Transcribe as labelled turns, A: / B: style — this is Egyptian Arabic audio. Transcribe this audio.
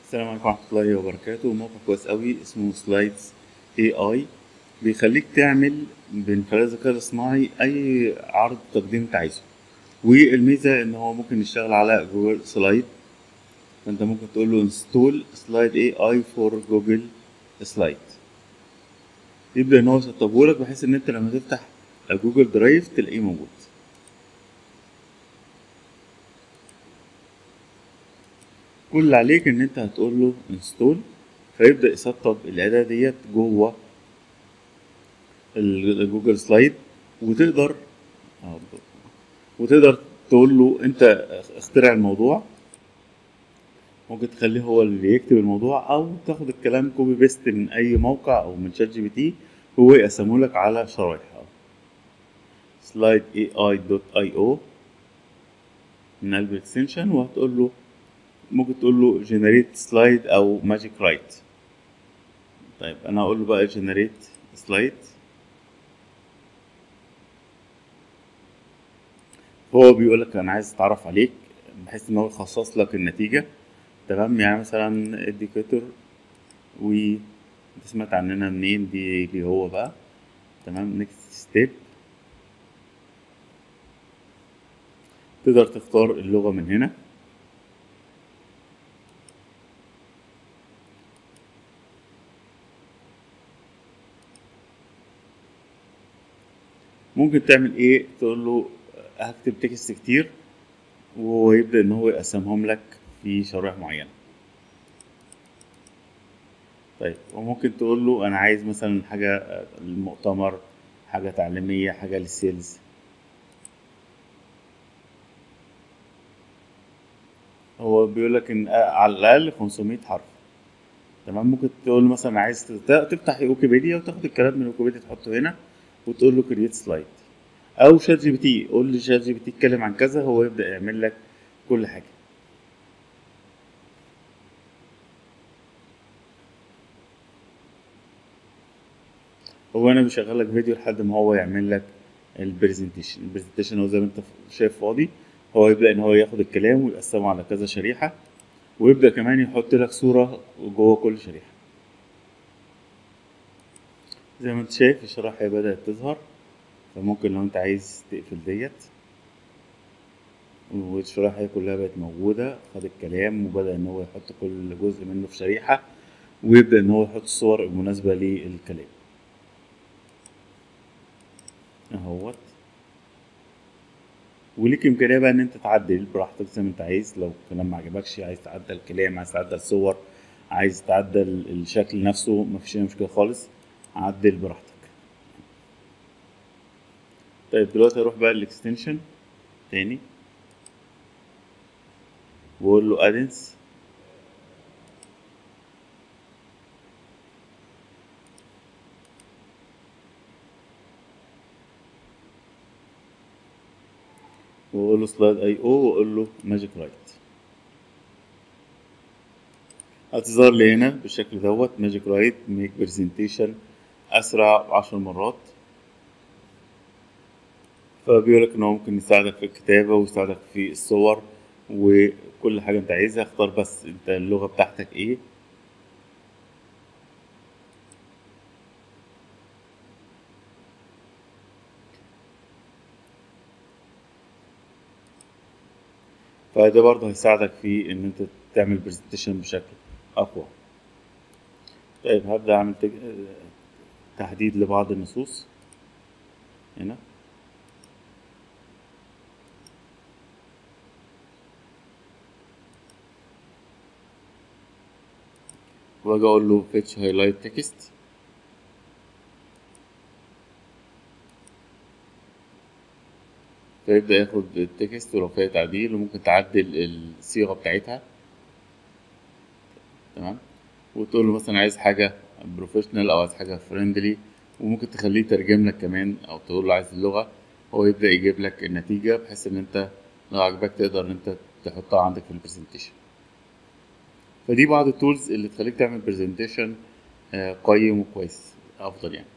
A: السلام عليكم ورحمة الله وبركاته موقع كويس قوي اسمه سلايدز اي اي بيخليك تعمل من خلال الذكاء الاصطناعي اي عرض تقديم انت عايزه والميزة ان هو ممكن يشتغل على جوجل سلايد فانت ممكن تقول له انستول سلايد اي اي فور جوجل سلايد يبدأ ان هو يسطبه لك بحيث ان انت لما تفتح جوجل درايف تلاقيه موجود كل اللي عليك ان انت هتقول له انستول فيبدأ يسطب الأداة ديت جوه الجوجل سلايد وتقدر وتقدر تقول له انت اخترع الموضوع ممكن تخليه هو اللي يكتب الموضوع او تاخد الكلام كوبي بيست من اي موقع او من شات جي بي تي هو يقسمه لك على شرايح سلايد اي اي دوت اي او من قلب الاكستنشن وهتقول له ممكن تقول له جنريت سلايد او ماجيك رايت طيب انا هقول له بقى جنريت سلايد هو بيقول لك انا عايز اتعرف عليك بحيث ان هو يخصص لك النتيجه تمام يعني مثلا اديكاتور و انت سمعت عننا منين دي اللي هو بقى تمام نيكست ستيب تقدر تختار اللغه من هنا ممكن تعمل ايه تقول له هكتب تكست كتير وهو يبدأ ان هو يقسمهم لك في شرائح معينة طيب وممكن تقول له انا عايز مثلا حاجة للمؤتمر حاجة تعليمية حاجة للسيلز هو بيقول لك ان على الاقل 500 حرف تمام ممكن تقول له مثلا عايز تفتح ويكيبيديا وتاخد الكلام من ويكيبيديا تحطه هنا وتقول له كرييت سلايد او شات جي بي تي قول لي شات جي بي تي اتكلم عن كذا هو يبدا يعمل لك كل حاجه هو انا بشغل لك فيديو لحد ما هو يعمل لك البرزنتيشن البرزنتيشن هو زي ما انت شايف فاضي هو يبدا ان هو ياخد الكلام ويقسمه على كذا شريحه ويبدا كمان يحط لك صوره جوه كل شريحه زي ما انت شايف الشرائح بدأت تظهر فممكن لو انت عايز تقفل ديت والشرائح هي كلها بقت موجودة خد الكلام وبدأ ان هو يحط كل جزء منه في شريحة ويبدأ ان هو يحط الصور المناسبة للكلام اهوت وليك امكانية بقى ان انت تعدل براحتك زي ما انت عايز لو الكلام ما عجبكش عايز تعدل كلام عايز تعدل صور عايز تعدل الشكل نفسه مفيش اي مشكلة خالص عدل براحتك طيب دلوقتي اروح بقى الاكستنشن تاني واقول له ادنس واقول له سلايد اي او واقول له ماجيك رايت هتظهر لي هنا بالشكل دوت ماجيك رايت ميك برزنتيشن اسرع عشر مرات فبيقول لك ان هو ممكن يساعدك في الكتابه ويساعدك في الصور وكل حاجه انت عايزها اختار بس انت اللغه بتاعتك ايه فده برضه هيساعدك في ان انت تعمل برزنتيشن بشكل اقوى طيب هبدأ اعمل تج... تحديد لبعض النصوص هنا واجي اقول له fetch highlight text فيبدأ ياخد التكست ولو فيها تعديل وممكن تعدل الصيغة بتاعتها تمام وتقول له مثلا عايز حاجة بروفيشنال او عايز حاجة فريندلي وممكن تخليه يترجم لك كمان او تقول له عايز اللغة هو يبدأ يجيب لك النتيجة بحيث ان انت لو عجبك تقدر ان انت تحطها عندك في البرزنتيشن فدي بعض التولز اللي تخليك تعمل برزنتيشن قيم وكويس افضل يعني